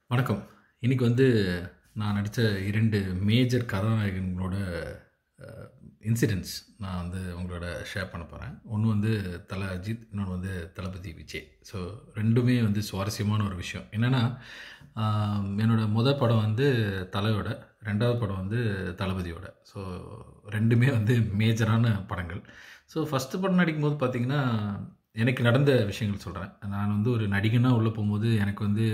வணக்கம். இன்னைக்கு வந்து நான் நடிச்ச 2 மேஜர் கதாநாயகன்களோட அ இன்சிடென்ட்ஸ் நான் வந்து உங்களோட ஷேர் பண்ண போறேன். ஒண்ணு வந்து தல அஜித், இன்னொன்னு வந்து தளபதி விஜய். ஸோ 2மே வந்து சுவாரஸ்யமான ஒரு விஷயம். என்னன்னா, ஆ என்னோட மொத படம் வந்து தலையோட, 2வது படம் வந்து தளபதியோட. ஸோ 2மே வந்து மேஜரான படங்கள். ஸோ ஃபர்ஸ்ட்டு படம் நடிக்கும்போது பார்த்தீங்கன்னா, எனக்கு நடந்த விஷயங்கள் சொல்றேன். நான் வந்து ஒரு நடிகனா உள்ள போம்போது எனக்கு வந்து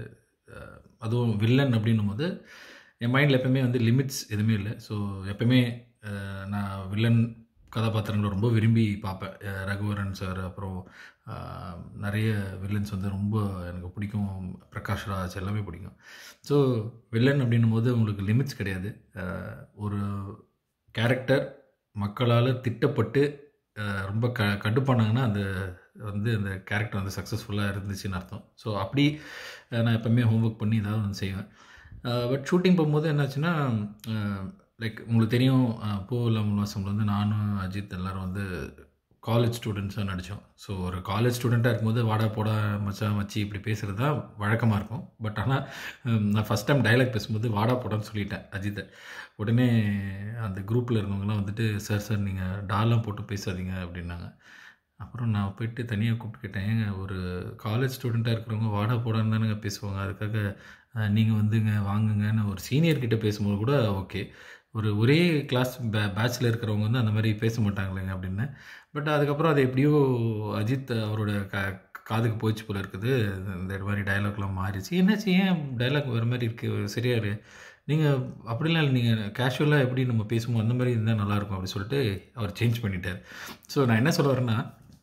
அ அதுவும் வில்லன் அப்படின்னும்போது, என் மைண்ட்ல எப்பவுமே வந்து லிமிட்ஸ் எதுவுமே இல்ல. ஸோ எப்பவுமே அ நான் வில்லன் கதாபாத்திரங்கள ரொம்ப விரும்பி பார்ப்பேன். அ ரகுவரன் சார், அப்புறம் அ நெறைய வில்லன்ஸ் வந்து ரொம்ப எனக்கு பிடிக்கும். பிரகாஷ் ராஜ் எல்லாமே பிடிக்கும். ஸோ வில்லன் அப்படின்னும்போது உங்களுக்கு லிமிட்ஸ் கிடையாது. அ ஒரு கேரக்டர் மக்களால திட்டப்பட்டு அ ரொம்ப க கடுப்பானாங்கன்னா, அந்த வந்து அந்த கேரக்டர் வந்து சக்சஸ்ஃபுல்லா இருந்துச்சுன்னு அர்த்தம். ஸோ அப்படி நான் எப்பவுமே ஹோம் ஒர்க் பண்ணி ஏதாவது ஒண்ணு செய்வேன். அ பட் ஷூட்டிங் போம்போது என்னாச்சுன்னா, அ லைக் உங்களுக்கு தெரியும் அ பூவில்லா உல்லாசம்ல வந்து நானும், அஜித் எல்லாரும் வந்து காலேஜ் ஸ்டூடண்ட்ஸா நடிச்சோம். ஸோ ஒரு காலேஜ் ஸ்டூடண்ட்டா இருக்கும்போது, வாடா, போடா, மச்சான், மச்சி இப்படி பேசுறது தான் வழக்கமா இருக்கும். பட் ஆனா, நான் ஃபர்ஸ்ட் டைம் டயலாக் பேசும்போது வாடா, போடான்னு சொல்லிட்டேன் அஜித்த. உடனே அந்த குரூப்ல இருந்தவங்கலாம் வந்துட்டு, "சார், சார் நீங்க டாலாம் போட்டு பேசாதீங்க" அப்படின்னாங்க. அப்புறம் நான் போயிட்டு தனியா கூப்பிட்டு கேட்டேன், "ஏங்க ஒரு காலேஜ் ஸ்டூடண்ட்டா இருக்கிறவங்க வாடா, போடான்னு தானங்க பேசுவாங்க. அதுக்காக அ நீங்க வந்துங்க, வாங்கங்கன்னு ஒரு சீனியர் கிட்ட பேசும்போது கூட ஓகே. ஒரு ஒரே கிளாஸ் பே பேட்ச்ல இருக்கிறவங்க வந்து அந்த மாரி பேச மாட்டாங்களேங்க" அப்படின்னேன். பட் அதுக்கப்புறம் அது எப்படியோ அஜித் அவரோட க காதுக்கு போச்சு போல இருக்குது. இந்த மாரி டயலாக்லாம் மாறிடுச்சு. "என்னாச்சு? ஏன் டயலாக் வேற மாரி இருக்கு? சரியா இரு. நீங்க அப்படிலாம் இல்ல. நீங்க கேஷுவலா எப்படி நம்ம பேசுவோமோ, அந்த மாரி இருந்தா நல்லாயிருக்கும்" அப்படின்னு சொல்லிட்டு அவர் சேஞ்ச் பண்ணிட்டாரு. ஸோ நான் என்ன சொல்ல வரேன்னா,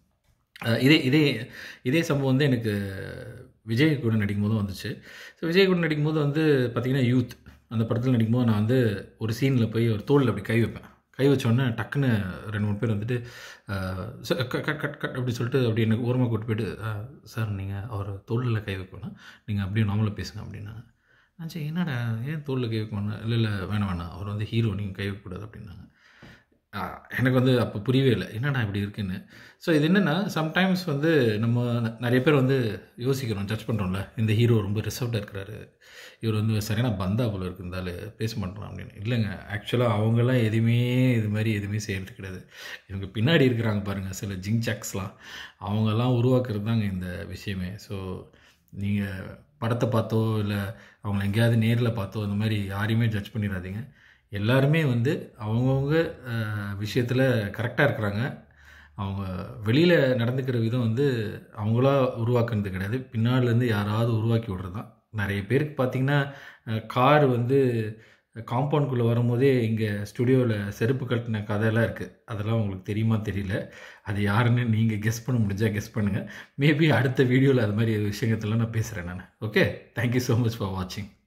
அ இதே இதே இதே சம்பவம் வந்து எனக்கு விஜய் கூட நடிக்கும்போதும் வந்துச்சு. ஸோ விஜய் கூட நடிக்கும்போது வந்து பார்த்தீங்கன்னா, யூத் அந்த படத்தில நடிக்கும்போது நான் வந்து ஒரு சீன்ல போய் அவர் தோள்ல அப்படி கை வைப்பேன். கை வச்சோனே டக்குன்னு 2, 3 பேர் வந்துட்டு, அ ச கட் கட் கட் கட் அப்படி சொல்லிட்டு அப்படி என்ன ஓரமா கூட்டிட்டு போயிட்டு, "அ சார் நீங்க அவர் தோள்ல கை வைக்க வேணாம். நீங்க அப்படியே நார்மலா பேசுங்க" அப்படின்னாங்க. நான் சரி என்னடா ஏன் தோள்ல கை வைக்க வேணாம்? "இல்ல, இல்ல வேணாம், வேணாம். அவர் வந்து ஹீரோ. நீங்க கை வைக்கக்கூடாது" அப்படின்னாங்க. அ எனக்கு வந்து அப்போ புரியவே இல்ல. என்னடா இப்படி இருக்குன்னு. ஸோ இது என்னன்னா, சம்டைம்ஸ் வந்து நம்ம நெறைய பேர் வந்து யோசிக்கிறோம், ஜட்ஜ் பண்றோம்ல. இந்த ஹீரோ ரொம்ப ரிசர்வ்டா இருக்கிறாரு. இவர் வந்து சரியான பந்தா போல இருக்கு இந்த ஆளு. பேச மாட்றான் அப்படின்னு. இல்லங்க. ஆக்சுவலா அவங்கலாம் எதுவுமே இது மாரி எதுவுமே செய்றது கிடையாது. இவங்க பின்னாடி இருக்கிறாங்க பாருங்க, சில ஜிங்ஜாக்ஸ்லாம். அவங்கலாம் உருவாக்குறது தாங்க இந்த விஷயமே. ஸோ நீங்க படத்த பார்த்தோ, இல்ல அவங்கள எங்கேயாவது நேர்ல பார்த்தோ, இந்த மாரி யாரையுமே ஜட்ஜ் பண்ணிறாதீங்க. எல்லாருமே வந்து அவங்கவங்க அ விஷயத்துல கரெக்ட்டா இருக்கிறாங்க. அவங்க வெளியில நடந்துக்கிற விதம் வந்து அவங்களா உருவாக்குனது கிடையாது. பின்னாடிலருந்து யாராவது உருவாக்கி விடுறது தான். நெறைய பேருக்கு பார்த்தீங்கன்னா, அ கார் வந்து காம்பவுண்ட்குள்ள வரும்போதே இங்க ஸ்டுடியோல செருப்பு கழட்டின கதைலாம் இருக்கு. அதெல்லாம் உங்களுக்கு தெரியுமா தெரியல. அது யாருன்னு நீங்க கெஸ் பண்ண முடிஞ்சா கெஸ் பண்ணுங்க. மேபி அடுத்த வீடியோல அது மாரி விஷயத்தலாம் நான் பேசுறேன் நானு. Okay. Thank you so much for வாட்சிங்.